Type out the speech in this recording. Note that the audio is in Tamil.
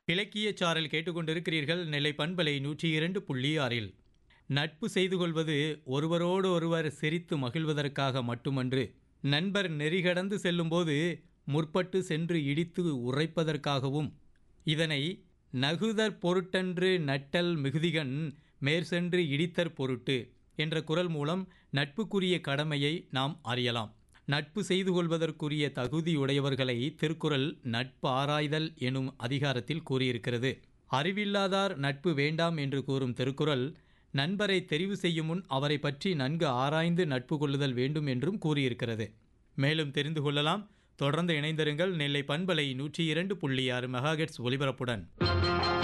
இலக்கியச் சாரல் கேட்டுக்கொண்டிருக்கிறீர்கள் நெல்லை பண்பலை நூற்றி இரண்டு புள்ளி ஆறில் நட்பு செய்து கொள்வது ஒருவரோடு ஒருவர் சிரித்து மகிழ்வதற்காக மட்டுமன்று நண்பர் நெறிகடந்து செல்லும்போது முற்பட்டு சென்று இடித்து உரைப்பதற்காகவும் இதனை நகுதற் பொருட்டன்று நட்டல் மிகுதிகன் மேற்சென்று இடித்தற் பொருட்டு என்ற குரல் மூலம் நட்புக்குரிய கடமையை நாம் அறியலாம் நட்பு செய்து கொள்வதற்குரிய தகுதியுடையவர்களை திருக்குறள் நட்பு ஆராய்தல் எனும் அதிகாரத்தில் கூறியிருக்கிறது அறிவில்லாதார் நட்பு வேண்டாம் என்று கூறும் திருக்குறள் நண்பரை தெரிவு செய்யும் முன் அவரை பற்றி நன்கு ஆராய்ந்து நட்பு கொள்ளுதல் வேண்டும் என்றும் கூறியிருக்கிறது மேலும் தெரிந்து கொள்ளலாம் தொடர்ந்து இணைந்திருங்கள் நெல்லை பண்பலை நூற்றி இரண்டு புள்ளி ஆறு மெகாஹெட்ஸ் ஒலிபரப்புடன்